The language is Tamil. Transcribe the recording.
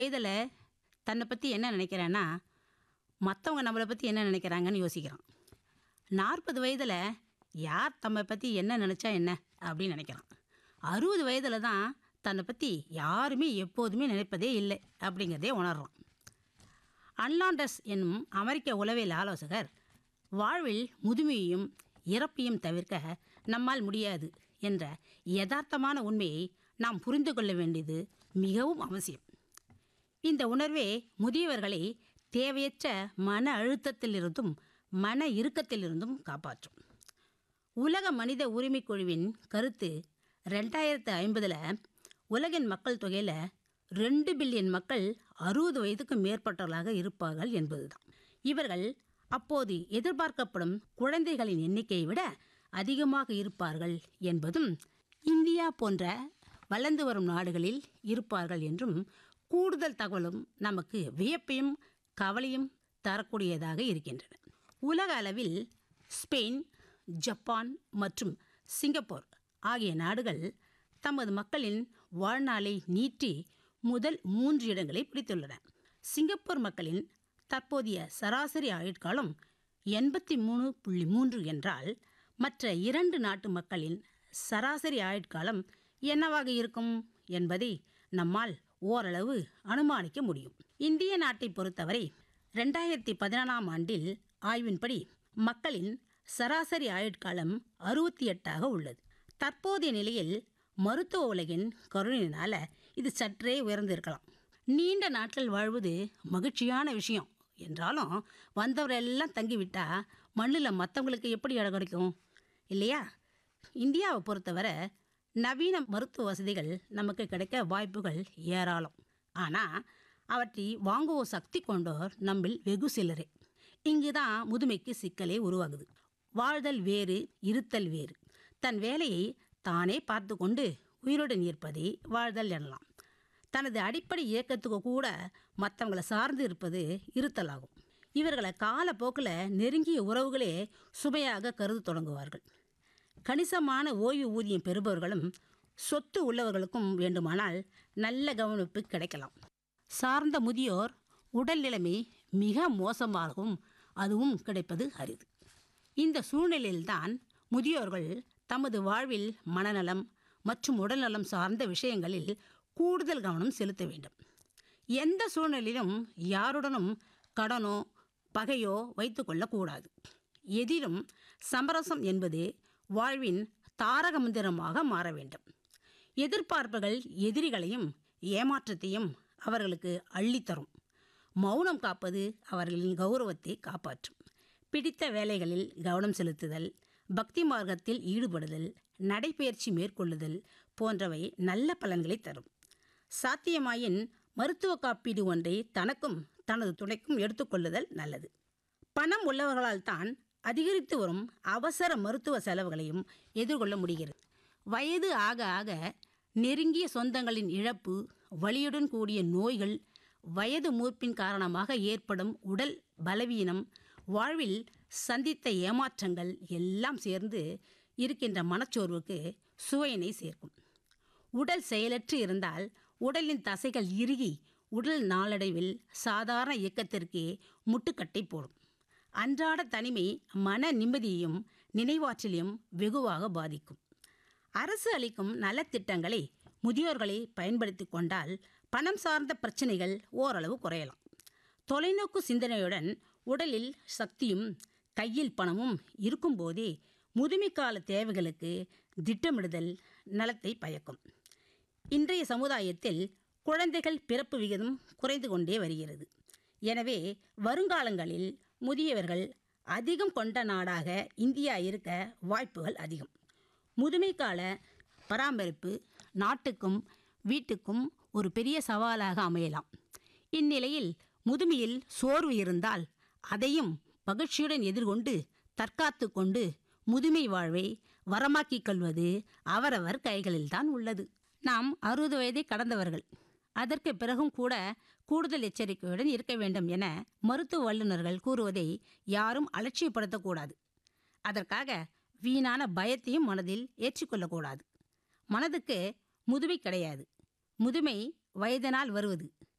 வயதில் தன்னை பற்றி என்ன நினைக்கிறான்னா மற்றவங்க நம்மளை பற்றி என்ன நினைக்கிறாங்கன்னு யோசிக்கிறான் நாற்பது வயதில் யார் தம்மை பற்றி என்ன நினச்சா என்ன அப்படின்னு நினைக்கிறான் அறுபது வயதில் தான் தன்னை பற்றி யாருமே எப்போதுமே நினைப்பதே இல்லை அப்படிங்கிறதே உணர்றான் அன்லாண்டஸ் என்னும் அமெரிக்க உளவியல் ஆலோசகர் வாழ்வில் முதுமையையும் இறப்பையும் தவிர்க்க நம்மால் முடியாது என்ற யதார்த்தமான உண்மையை நாம் புரிந்து கொள்ள வேண்டியது மிகவும் அவசியம் இந்த உணர்வே முதியவர்களை தேவையற்ற மன அழுத்தத்திலிருந்தும் மன இறுக்கத்திலிருந்தும் காப்பாற்றும் உலக மனித உரிமைக் குழுவின் கருத்து ரெண்டாயிரத்து ஐம்பதில் உலகின் மக்கள் தொகையில் ரெண்டு பில்லியன் மக்கள் அறுபது வயதுக்கு மேற்பட்டவர்களாக இருப்பார்கள் என்பதுதான் இவர்கள் அப்போது எதிர்பார்க்கப்படும் குழந்தைகளின் எண்ணிக்கையை விட அதிகமாக இருப்பார்கள் என்பதும் இந்தியா போன்ற வளர்ந்து வரும் நாடுகளில் இருப்பார்கள் என்றும் கூடுதல் தகவலும் நமக்கு வியப்பையும் கவலையும் தரக்கூடியதாக இருக்கின்றன உலக அளவில் ஸ்பெயின் ஜப்பான் மற்றும் சிங்கப்பூர் ஆகிய நாடுகள் தமது மக்களின் வாழ்நாளை நீட்டி முதல் மூன்று இடங்களை பிடித்துள்ளன சிங்கப்பூர் மக்களின் தற்போதைய சராசரி ஆயுட்காலம் எண்பத்தி மூணு புள்ளி மூன்று என்றால் மற்ற இரண்டு நாட்டு மக்களின் சராசரி ஆயுட்காலம் என்னவாக இருக்கும் என்பதை நம்மால் ஓரளவு அனுமானிக்க முடியும் இந்திய நாட்டை பொறுத்தவரை ரெண்டாயிரத்தி பதினாலாம் ஆண்டில் ஆய்வின்படி மக்களின் சராசரி ஆயுட்காலம் அறுபத்தி எட்டாக உள்ளது தற்போதைய நிலையில் மருத்துவ உலகின் கருணையினால் இது சற்றே உயர்ந்திருக்கலாம் நீண்ட நாட்கள் வாழ்வது மகிழ்ச்சியான விஷயம் என்றாலும் வந்தவரெல்லாம் தங்கிவிட்டா மண்ணில் மற்றவங்களுக்கு எப்படி இடம் கிடைக்கும் இல்லையா இந்தியாவை பொறுத்தவரை நவீன மருத்துவ வசதிகள் நமக்கு கிடைக்க வாய்ப்புகள் ஏராளம் ஆனால் அவற்றை வாங்குவோர் சக்தி கொண்டோர் நம்மில் வெகு சிலரே இங்கு தான் முதுமைக்கு சிக்கலே உருவாகுது வாழ்தல் வேறு இருத்தல் வேறு தன் வேலையை தானே பார்த்து கொண்டு உயிருடன் இருப்பதை வாழ்தல் எனலாம் தனது அடிப்படை இயக்கத்துக்கு கூட மற்றவங்களை சார்ந்து இருப்பது இருத்தலாகும் இவர்களை காலப்போக்கில் நெருங்கிய உறவுகளே சுமையாக கருது தொடங்குவார்கள் கணிசமான ஓய்வு ஊதியம் பெறுபவர்களும் சொத்து உள்ளவர்களுக்கும் வேண்டுமானால் நல்ல கவனிப்பு கிடைக்கலாம் சார்ந்த முதியோர் உடல் நிலைமை மிக மோசமாகவும் அதுவும் கிடைப்பது அரிது இந்த சூழ்நிலையில்தான் முதியோர்கள் தமது வாழ்வில் மனநலம் மற்றும் உடல்நலம் சார்ந்த விஷயங்களில் கூடுதல் கவனம் செலுத்த வேண்டும் எந்த சூழ்நிலையிலும் யாருடனும் கடனோ பகையோ வைத்து கொள்ளக்கூடாது எதிலும் சமரசம் என்பது வாழ்வின் தாரக மந்திரமாக மாற வேண்டும் எதிர்பார்ப்புகள் எதிரிகளையும் ஏமாற்றத்தையும் அவர்களுக்கு அள்ளித்தரும் மௌனம் காப்பது அவர்களின் கௌரவத்தை காப்பாற்றும் பிடித்த வேலைகளில் கவனம் செலுத்துதல் பக்தி மார்க்கத்தில் ஈடுபடுதல் நடைபயிற்சி மேற்கொள்ளுதல் போன்றவை நல்ல பலன்களை தரும் சாத்தியமாயின் மருத்துவ காப்பீடு ஒன்றை தனக்கும் தனது துணைக்கும் எடுத்துக்கொள்ளுதல் நல்லது பணம் உள்ளவர்களால் தான் அதிகரித்து வரும் அவசர மருத்துவ செலவுகளையும் எதிர்கொள்ள முடிகிறது வயது ஆக ஆக நெருங்கிய சொந்தங்களின் இழப்பு வலியுடன் கூடிய நோய்கள் வயது மூர்ப்பின் காரணமாக ஏற்படும் உடல் பலவீனம் வாழ்வில் சந்தித்த ஏமாற்றங்கள் எல்லாம் சேர்ந்து இருக்கின்ற மனச்சோர்வுக்கு சுவையினை சேர்க்கும் உடல் செயலற்று இருந்தால் உடலின் தசைகள் இறுகி உடல் நாளடைவில் சாதாரண இயக்கத்திற்கே முட்டுக்கட்டை போடும் அன்றாட தனிமை மன நிம்மதியையும் நினைவாற்றலையும் வெகுவாக பாதிக்கும் அரசு அளிக்கும் நலத்திட்டங்களை முதியோர்களை பயன்படுத்தி கொண்டால் பணம் சார்ந்த பிரச்சனைகள் ஓரளவு குறையலாம் தொலைநோக்கு சிந்தனையுடன் உடலில் சக்தியும் கையில் பணமும் இருக்கும்போதே முதுமைக்கால தேவைகளுக்கு திட்டமிடுதல் நலத்தை பயக்கும் இன்றைய சமுதாயத்தில் குழந்தைகள் பிறப்பு விகிதம் குறைந்து கொண்டே வருகிறது எனவே வருங்காலங்களில் முதியவர்கள் அதிகம் கொண்ட நாடாக இந்தியா இருக்க வாய்ப்புகள் அதிகம் முதுமைக்கால பராமரிப்பு நாட்டுக்கும் வீட்டுக்கும் ஒரு பெரிய சவாலாக அமையலாம் இந்நிலையில் முதுமையில் சோர்வு இருந்தால் அதையும் மகிழ்ச்சியுடன் எதிர்கொண்டு தற்காத்து கொண்டு முதுமை வாழ்வை வரமாக்கிக் கொள்வது அவரவர் கைகளில்தான் உள்ளது நாம் அறுபது வயதை கடந்தவர்கள் அதற்கு பிறகும் கூட கூடுதல் எச்சரிக்கையுடன் இருக்க வேண்டும் என மருத்துவ வல்லுநர்கள் கூறுவதை யாரும் அலட்சியப்படுத்தக்கூடாது அதற்காக வீணான பயத்தையும் மனதில் ஏற்றிக்கொள்ளக்கூடாது மனதுக்கு முதுமை கிடையாது முதுமை வயதினால் வருவது